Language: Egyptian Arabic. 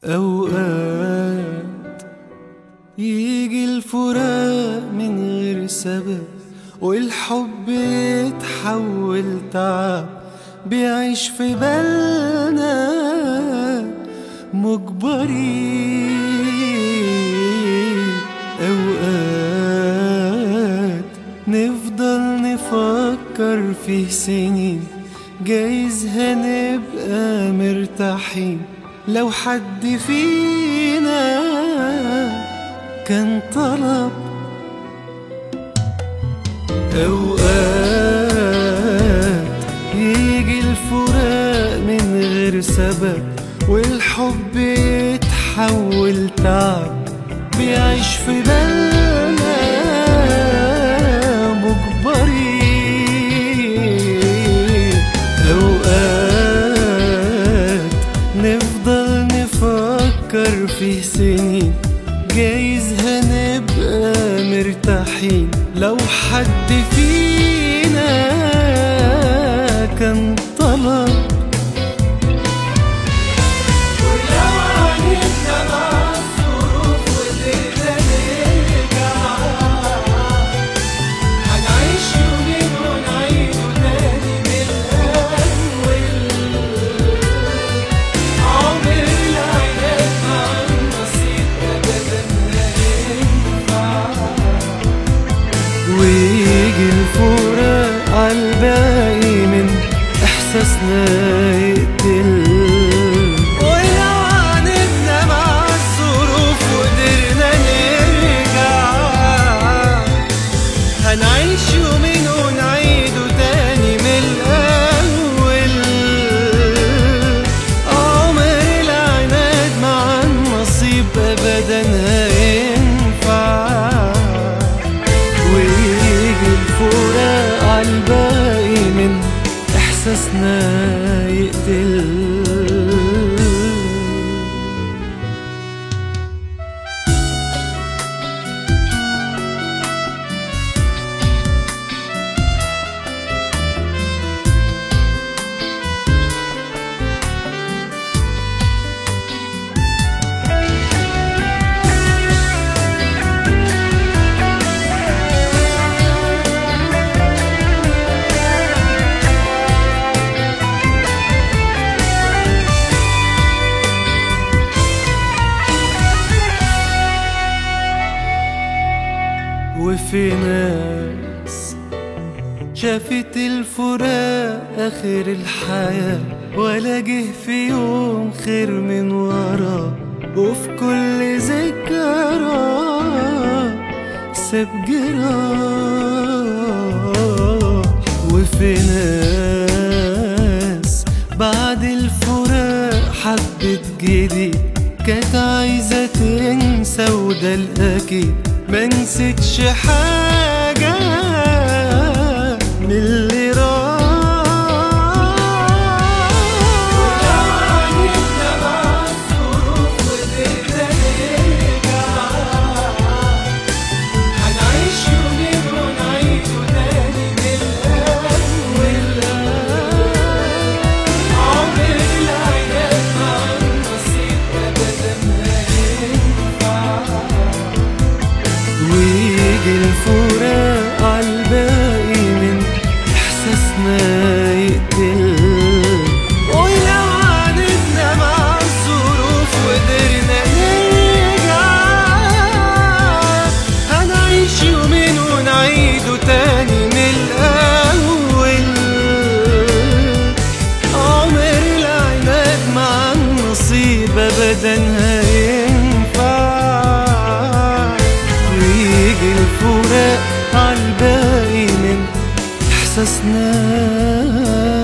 أوقات يجي الفراق من غير سبب والحب يتحول تعب بيعيش في بالنا مجبرين أوقات نفضل نفكر فيه سنين جايز هنبقى مرتاحين لو حد فينا كان طلب أوقات يجي الفراق من غير سبب والحب يتحول تعب بيعيش في بالنا مجبرين أوقات نفضل نفكر فيه سنين جايز هنبقى مرتاحين لو حد فينا كان طلب ولو عانينا مع الظروف وقدرنا نرجع هنعيش يومين ونعيده تاني من الأول عمر العناد مع النصيب أبدا ما ينفع ويجي الفراق عالباقي من احساسنا يقتل ولو عاندنا مع الظروف وقدرنا نرجع هنعيش يومين ونعيده تاني من الأول عمر العناد مع النصيب أبدا هينفع ويجي الفراق عالباقي من احساسنا يقتل وفي ناس شافت الفراق آخر الحياة ولا جه في يوم خير من وراه وفي كل ذكرى ساب جراح وفي ناس بعد الفراق حبت جديد كانت عايزة تنسى وده الأكيد ما نسيتش حاجة من اللي راح ولو عاندنا مع الظروف وقدرنا نرجع هنعيش يومين ونعيده تاني من الأول عمر العناد مع النصيب أبدا ما ينفع ويجي الفراق عالباقي من احساسنا يقتل ولو عاندنا مع الظروف وقدرنا نرجع هنعيش يومين ونعيده تاني من الأول عمر العناد مع النصيب أبدا هينفع ويجي الفراق عالباقي من احساسنا